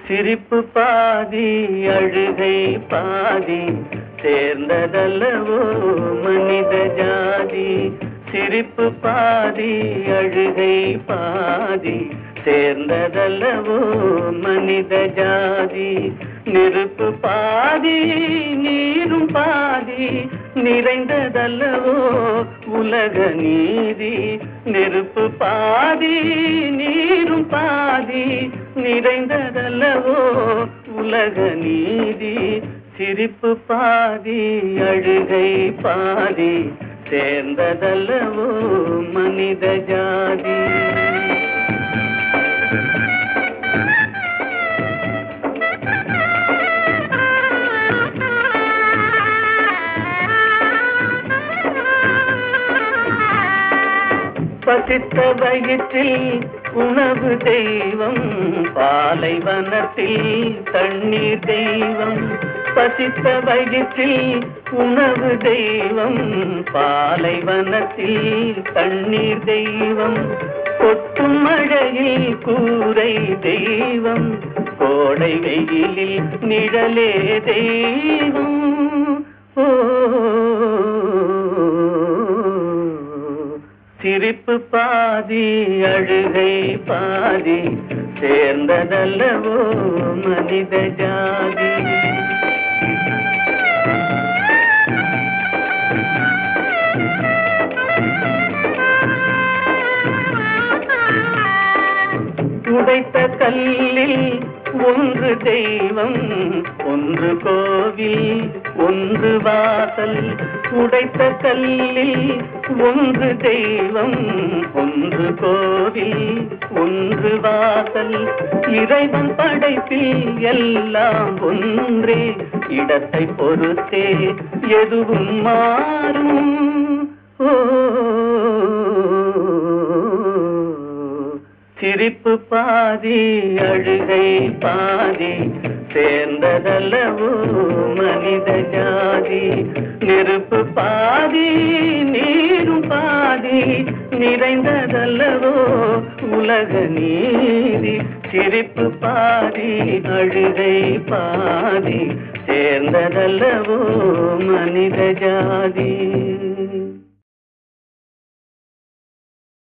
சிரிப்பு பாதி அழுகை பாதி சேர்ந்ததல்லவோ மனித ஜாதி சிரிப்பு பாதி அழுகை பாதி சேர்ந்ததல்லவோ மனித ஜாதி நெருப்பு பாதி நீரும் பாதி நிறைந்ததல்லவோ உலக நீதி நெருப்பு பாதி நீரும் பாதி நிறைந்ததல்லவோ உலக நீதி சிரிப்பு பாதி அழுகை பாதி சேர்ந்ததல்லவோ மனித ஜாதி பசித்த வயிற்றில் உணவு தெய்வம் பாலைவனத்தில் தண்ணீர் தெய்வம் பசித்த வயிற்றில் உணவு தெய்வம் பாலைவனத்தில் தண்ணீர் தெய்வம் கொட்டும் மழையில் கூரை தெய்வம் கோடை வெயிலில் நிழலே தெய்வம் ஓ சிரிப்பு பாதி அழுகை பாதி சேர்ந்ததல்லவோ மனித ஜாதி உடைத்த கல்லில் ஒன்று தெய்வம் ஒன்று கோவில் ஒன்று வாசல் உடைத்த கல்லில் ஒன்று தெய்வம் ஒன்று கோவில் ஒன்று வாசல் இறைவன் படைப்பில் எல்லாம் ஒன்றே இடத்தை பொறுத்தே எதுவும் மாறும் ஓ சிரிப்பு பாதி அழுகை பாதி சேர்ந்ததல்லவோ மனித ஜாதி நெருப்பு பாதி நீரும் பாதி நிறைந்ததல்லவோ உலக நீதி சிரிப்பு பாதி அழுகை பாதி சேர்ந்ததல்லவோ மனித ஜாதி